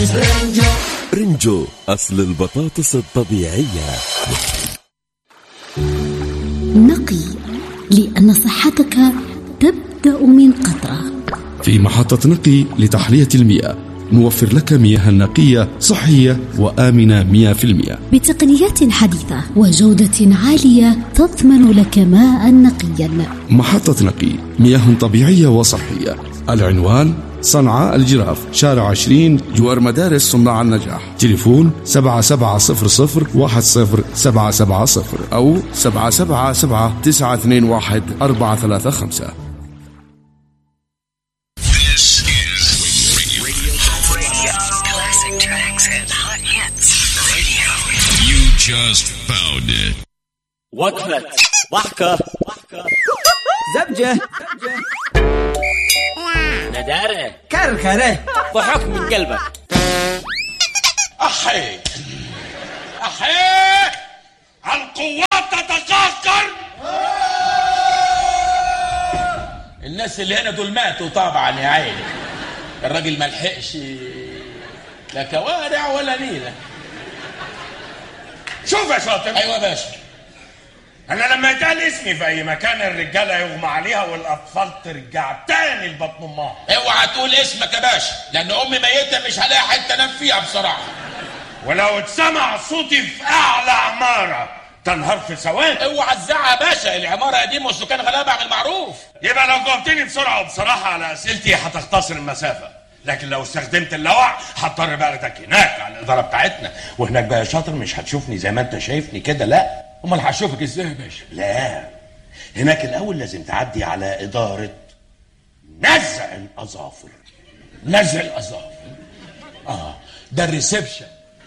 رنجو أصل البطاطس الطبيعية نقي لأن صحتك تبدأ من قطرة في محطة نقي لتحلية المياه نوفر لك مياه نقية صحية وآمنة 100% بتقنيات حديثة وجودة عالية تضمن لك ماء نقيا محطة نقي مياه طبيعية وصحية العنوان صنعاء الجراف شارع 20 جوار مدارس صناع النجاح تليفون 7700 أو 777 921 435 Classic tracks and hot hits. Radio. You just found it. وقفة ضحكة زبجة ندارة كركرة ضحك من قلبك أحي أحي القوات تتقهقر الناس اللي هنا دول ماتوا طبعا يا عيني الراجل ما لحقش لا كوارع ولا نيلة شوف يا شاطر ايوه يا باشا انا لما يتقال اسمي في اي مكان الرجاله يغمى عليها والاطفال ترجع تاني لبطن امها اوعى تقول اسمك يا باشا لان امي ميته مش هلاقي حته انام فيها بصراحه ولو اتسمع صوتي في اعلى عماره تنهار في ثواني اوعى تزعق يا باشا العماره قديمه والسكان غلابه عن المعروف يبقى لو جاوبتني بسرعه وبصراحه على اسئلتي هتختصر المسافه لكن لو استخدمت اللوع هضطر بقى اخدك هناك على الاداره بتاعتنا وهناك بقى يا شاطر مش هتشوفني زي ما انت شايفني كده لا امال هشوفك ازاي يا باشا لا هناك الاول لازم تعدي على اداره نزع الاظافر نزع الاظافر اه ده الريسبشن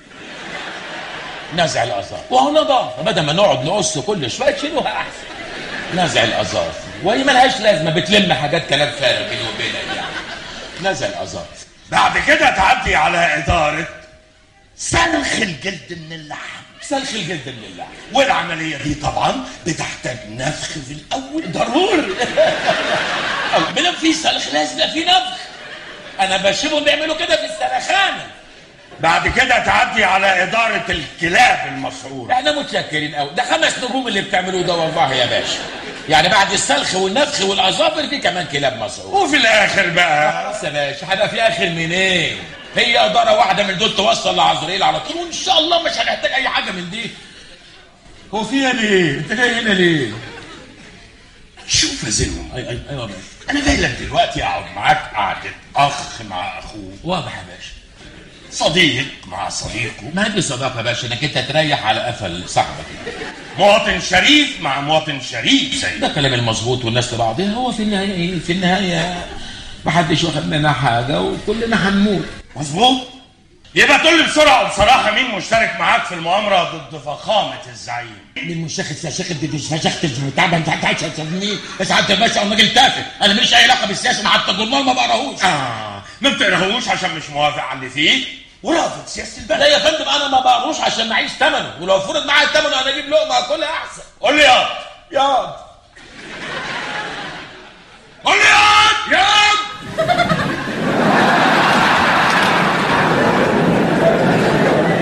نزع الاظافر وهو نظافه بدل ما نقعد نقص كل شويه شيلوها احسن نزع الاظافر وهي ملهاش لازمه بتلم حاجات كلام فارغ بيني وبينك يعني نزع الاظافر بعد كده تعدي على اداره سلخ الجلد من اللحم سلخ الجلد من اللحم والعمليه دي طبعا بتحتاج نفخ في الاول ضروري بلا في سلخ لازم يبقى في نفخ انا بشوفهم بيعملوا كده في السلخانه بعد كده تعدي على اداره الكلاب المسعوره احنا متشكرين قوي ده خمس نجوم اللي بتعملوه ده والله يا باشا يعني بعد السلخ والنفخ والاظافر في كمان كلاب مسعور وفي الاخر بقى بس يا باشا هيبقى في اخر منين هي اداره واحده من دول توصل لعزرائيل على طول وان شاء الله مش هنحتاج اي حاجه من دي هو فيها ليه انت جاي هنا ليه شوف يا زلمه اي اي ايوه يا باشا انا جاي لك دلوقتي اقعد معاك قعده اخ مع اخوه واضح يا باشا صديق مع صديقه ما دي صداقه يا باشا انك انت تريح على قفل صاحبك مواطن شريف مع مواطن شريف سيد ده كلام المظبوط والناس لبعضها هو في النهايه ايه في النهايه محدش واخد مننا حاجه وكلنا هنموت مظبوط يبقى تقول لي بسرعه وبصراحه مين مشترك معاك في المؤامره ضد فخامه الزعيم من مشاخد فشاخد دي فشاخد البتاع انت عايز تسميه بس انت يا باشا انا راجل تافه انا ماليش اي علاقه بالسياسه انا حتى الجورنال ما بقراهوش اه ما بتقراهوش عشان مش موافق على اللي فيه ورافض سياسه البلد لا يا فندم انا ما بقروش عشان معيش ثمنه ولو فرض معايا ثمنه انا اجيب لقمه اكلها احسن قول لي ياض ياض قول لي ياض ياض